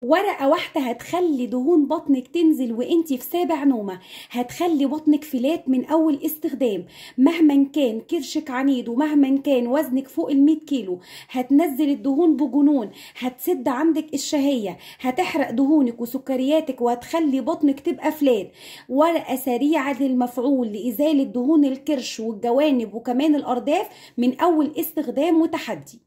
ورقه واحده هتخلي دهون بطنك تنزل وانتي في سابع نومه هتخلي بطنك فلات من اول استخدام مهما كان كرشك عنيد ومهما كان وزنك فوق ال 100 كيلو هتنزل الدهون بجنون هتسد عندك الشهيه هتحرق دهونك وسكرياتك وهتخلي بطنك تبقى فلات ورقه سريعه المفعول لازاله دهون الكرش والجوانب وكمان الارداف من اول استخدام وتحدي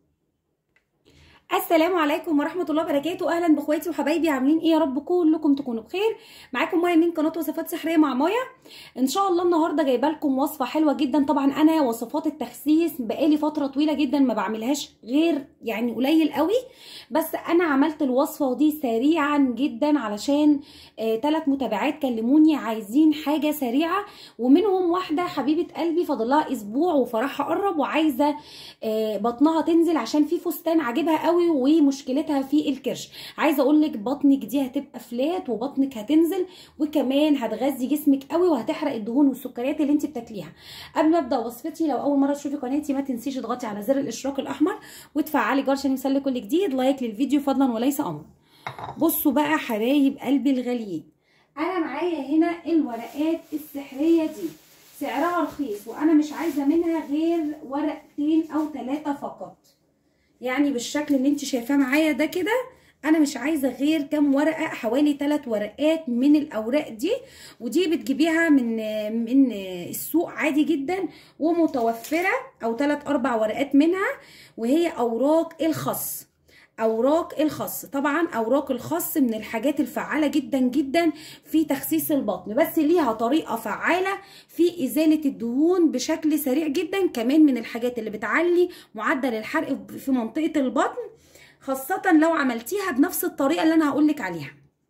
السلام عليكم ورحمه الله وبركاته اهلا باخواتي وحبايبي عاملين ايه يا رب كلكم تكونوا بخير معاكم مايا من قناه وصفات سحريه مع مايا ان شاء الله النهارده جايبه لكم وصفه حلوه جدا طبعا انا وصفات التخسيس بقالي فتره طويله جدا ما بعملهاش غير يعني قليل قوي بس انا عملت الوصفه دي سريعا جدا علشان ثلاث آه متابعات كلموني عايزين حاجه سريعه ومنهم واحده حبيبه قلبي فاضل لها اسبوع وفرحها قرب وعايزه آه بطنها تنزل عشان في فستان عاجبها قوي ومشكلتها في الكرش عايزه اقول لك بطنك دي هتبقى فلات وبطنك هتنزل وكمان هتغذي جسمك قوي وهتحرق الدهون والسكريات اللي انت بتاكليها قبل ما ابدا وصفتي لو اول مره تشوفي قناتي ما تنسيش تضغطي على زر الاشتراك الاحمر وتفعلي جرس عشان يوصلك كل جديد لايك للفيديو فضلا وليس امر بصوا بقى حبايب قلبي الغاليين انا معايا هنا الورقات السحريه دي سعرها رخيص وانا مش عايزه منها غير ورقتين او ثلاثه فقط يعني بالشكل اللي انت شايفاه معايا ده كده انا مش عايزه غير كام ورقه حوالي ثلاث ورقات من الاوراق دي ودي بتجيبيها من من السوق عادي جدا ومتوفره او ثلاث اربع ورقات منها وهي اوراق الخس اوراق الخس طبعا اوراق الخس من الحاجات الفعاله جدا جدا في تخسيس البطن بس ليها طريقه فعاله في ازاله الدهون بشكل سريع جدا كمان من الحاجات اللي بتعلي معدل الحرق في منطقه البطن خاصه لو عملتيها بنفس الطريقه اللي انا هقولك عليها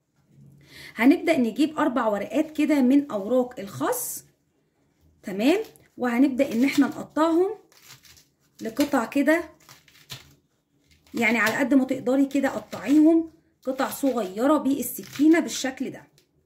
هنبدا نجيب اربع ورقات كده من اوراق الخس تمام وهنبدا ان احنا نقطعهم لقطع كده يعني على قد ما تقدري كده قطعيهم قطع صغيره بالسكينه بالشكل ده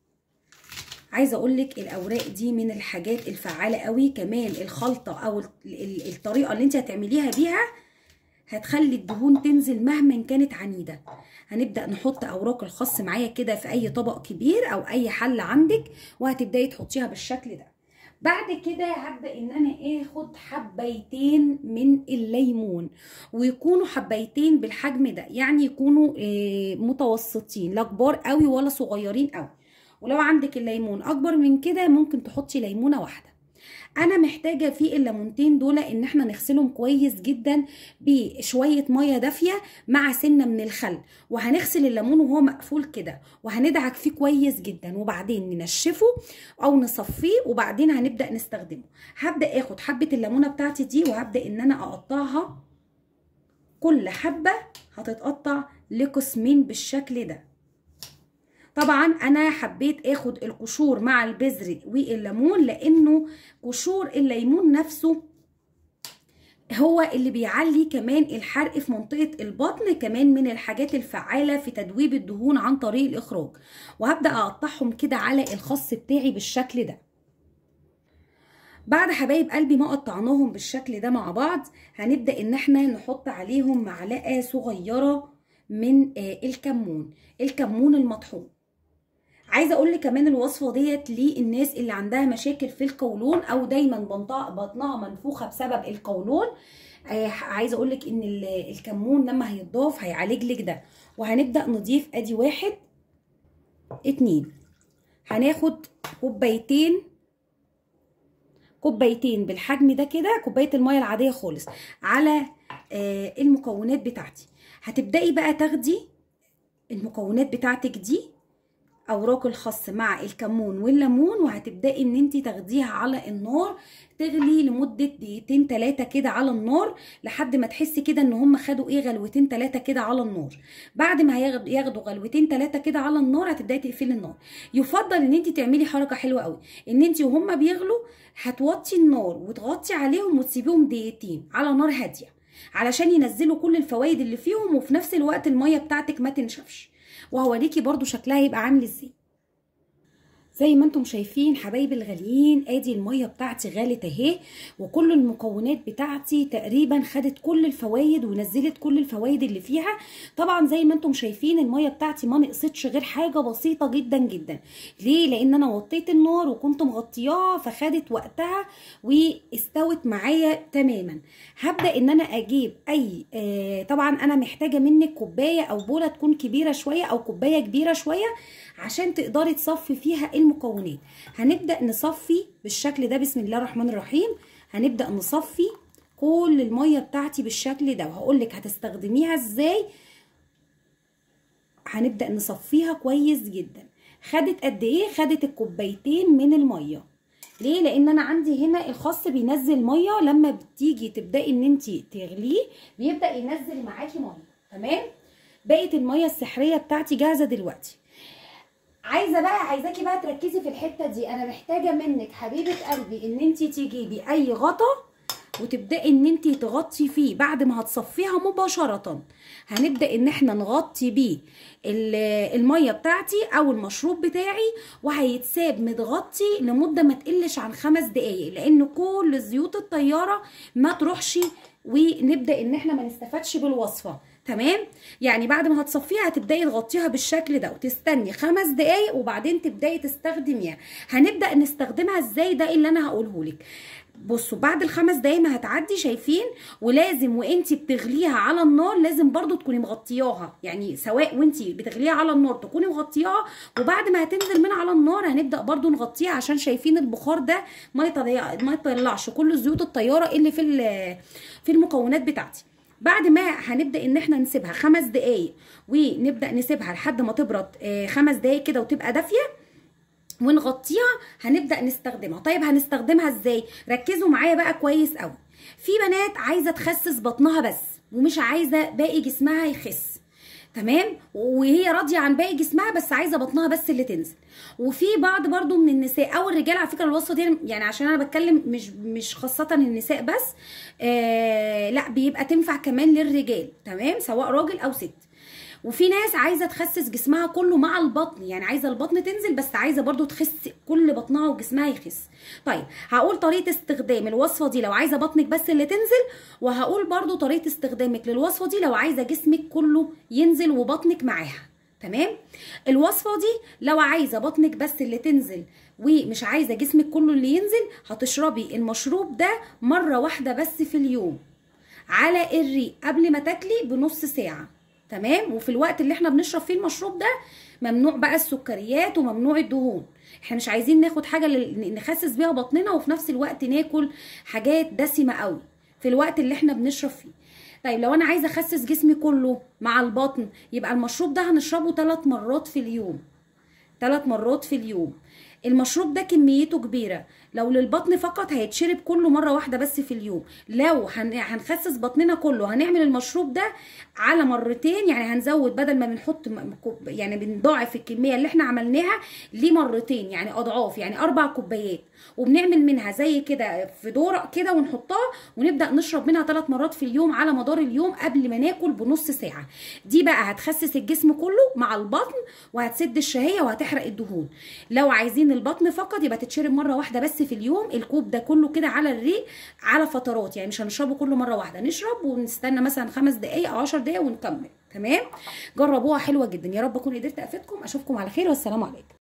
عايزه اقول لك الاوراق دي من الحاجات الفعاله قوي كمان الخلطه او الطريقه اللي انت هتعمليها بيها هتخلي الدهون تنزل مهما كانت عنيده هنبدا نحط اوراق الخس معايا كده في اي طبق كبير او اي حله عندك وهتبداي تحطيها بالشكل ده بعد كده هبدا ان انا اخد حبيتين من الليمون ويكونوا حبيتين بالحجم ده يعني يكونوا متوسطين لا كبار قوي ولا صغيرين قوي ولو عندك الليمون اكبر من كده ممكن تحطي ليمونه واحده انا محتاجه في الليمونتين دول ان احنا نغسلهم كويس جدا بشويه ميه دافيه مع سنه من الخل وهنغسل الليمون وهو مقفول كده وهندعك فيه كويس جدا وبعدين ننشفه او نصفيه وبعدين هنبدا نستخدمه هبدا اخد حبه الليمونه بتاعتي دي وهبدا ان انا اقطعها كل حبه هتتقطع لقسمين بالشكل ده طبعا انا حبيت اخد القشور مع البذر والليمون لانه قشور الليمون نفسه هو اللي بيعلي كمان الحرق في منطقة البطن كمان من الحاجات الفعالة في تدويب الدهون عن طريق الإخراج وهبدأ أقطعهم كده على الخص بتاعي بالشكل ده بعد حبايب قلبي ما قطعناهم بالشكل ده مع بعض هنبدأ ان احنا نحط عليهم معلقة صغيرة من الكمون الكمون المطحون عايزه اقول لك كمان الوصفه ديت للناس اللي عندها مشاكل في القولون او دايما بطنها منفوخه بسبب القولون آه عايزه اقول لك ان الكمون لما هيتضاف هيعالج لك ده وهنبدا نضيف ادي واحد اتنين هناخد كوبايتين كوبايتين بالحجم ده كده كوبايه الميه العاديه خالص على آه المكونات بتاعتي هتبداي بقى تاخدي المكونات بتاعتك دي اوراق الخس مع الكمون والليمون وهتبداي ان انت تاخديها على النار تغلي لمده دقيقتين ثلاثه كده على النار لحد ما تحسي كده ان هم خدوا ايه غلوتين ثلاثه كده على النار بعد ما ياخدوا غلوتين ثلاثه كده على النار هتبداي تقفلي النار يفضل ان انت تعملي حركه حلوه قوي ان انت وهم بيغلوا هتوطي النار وتغطي عليهم وتسيبيهم دقيقتين على نار هاديه علشان ينزلوا كل الفوائد اللي فيهم وفي نفس الوقت الميه بتاعتك ما تنشفش وهوريكي برضو شكلها يبقى عامل ازاي زي ما انتم شايفين حبايبي الغاليين ادي الميه بتاعتي غالت اهي وكل المكونات بتاعتي تقريبا خدت كل الفوائد ونزلت كل الفوائد اللي فيها طبعا زي ما انتم شايفين الميه بتاعتي ما نقصتش غير حاجه بسيطه جدا جدا ليه لان انا وطيت النار وكنت مغطياها فخدت وقتها واستوت معايا تماما هبدا ان انا اجيب اي آه طبعا انا محتاجه منك كوبايه او بوله تكون كبيره شويه او كوبايه كبيره شويه عشان تقدري تصفي فيها المكونات هنبدا نصفي بالشكل ده بسم الله الرحمن الرحيم هنبدا نصفي كل الميه بتاعتي بالشكل ده وهقول لك هتستخدميها ازاي هنبدا نصفيها كويس جدا خدت قد ايه خدت الكوبايتين من الميه ليه لان انا عندي هنا الخاص بينزل ميه لما بتيجي تبداي ان انت تغليه بيبدا ينزل معاكي ميه تمام بقت الميه السحريه بتاعتي جاهزه دلوقتي عايزه بقى عايزاكي بقى تركزي في الحته دي انا محتاجه منك حبيبه قلبي ان انت تجيبي اي غطا وتبداي ان انت تغطي فيه بعد ما هتصفيها مباشره هنبدا ان احنا نغطي بيه الميه بتاعتي او المشروب بتاعي وهيتساب متغطي لمده ما تقلش عن خمس دقايق لان كل زيوت الطياره ما تروحش ونبدا ان احنا ما نستفادش بالوصفه تمام يعني بعد ما هتصفيها هتبداي تغطيها بالشكل ده وتستني خمس دقايق وبعدين تبداي تستخدميها هنبدا نستخدمها ازاي ده اللي انا هقوله لك بصوا بعد الخمس دقايق ما هتعدي شايفين ولازم وانتي بتغليها على النار لازم برضو تكوني مغطياها يعني سواء وانتي بتغليها على النار تكوني مغطياها وبعد ما هتنزل من على النار هنبدا برضو نغطيها عشان شايفين البخار ده ما يطلع ما يطلعش كل زيوت الطياره اللي في في المكونات بتاعتي بعد ما هنبدا ان احنا نسيبها خمس دقايق ونبدا نسيبها لحد ما تبرد خمس دقايق كده وتبقى دافيه ونغطيها هنبدا نستخدمها طيب هنستخدمها ازاي ركزوا معايا بقى كويس قوي في بنات عايزه تخسس بطنها بس ومش عايزه باقي جسمها يخس تمام وهي راضيه عن باقي جسمها بس عايزه بطنها بس اللي تنزل وفي بعض برضو من النساء او الرجال على فكره الوصفه دي يعني عشان انا بتكلم مش مش خاصه النساء بس آه لا بيبقى تنفع كمان للرجال تمام سواء راجل او ست وفي ناس عايزه تخسس جسمها كله مع البطن يعني عايزه البطن تنزل بس عايزه برضو تخس كل بطنها وجسمها يخس طيب هقول طريقه استخدام الوصفه دي لو عايزه بطنك بس اللي تنزل وهقول برضو طريقه استخدامك للوصفه دي لو عايزه جسمك كله ينزل وبطنك معاها تمام الوصفه دي لو عايزه بطنك بس اللي تنزل ومش عايزه جسمك كله اللي ينزل هتشربي المشروب ده مره واحده بس في اليوم على الريق قبل ما تاكلي بنص ساعه تمام وفي الوقت اللي احنا بنشرب فيه المشروب ده ممنوع بقى السكريات وممنوع الدهون احنا مش عايزين ناخد حاجه نخسس بيها بطننا وفي نفس الوقت ناكل حاجات دسمه قوي في الوقت اللي احنا بنشرب فيه طيب لو انا عايزه اخسس جسمي كله مع البطن يبقى المشروب ده هنشربه ثلاث مرات في اليوم ثلاث مرات في اليوم المشروب ده كميته كبيرة لو للبطن فقط هيتشرب كله مرة واحدة بس في اليوم لو هنخسس بطننا كله هنعمل المشروب ده على مرتين يعني هنزود بدل ما بنحط يعني بنضاعف الكمية اللي احنا عملناها لمرتين يعني اضعاف يعني اربع كوبايات وبنعمل منها زي كده في دورق كده ونحطها ونبدا نشرب منها ثلاث مرات في اليوم على مدار اليوم قبل ما ناكل بنص ساعه دي بقى هتخسس الجسم كله مع البطن وهتسد الشهيه وهتحرق الدهون لو عايزين البطن فقط يبقى تتشرب مره واحده بس في اليوم الكوب ده كله كده على الريق على فترات يعني مش هنشربه كله مره واحده نشرب ونستنى مثلا خمس دقائق او 10 دقائق ونكمل تمام جربوها حلوه جدا يا رب اكون قدرت افيدكم اشوفكم على خير والسلام عليكم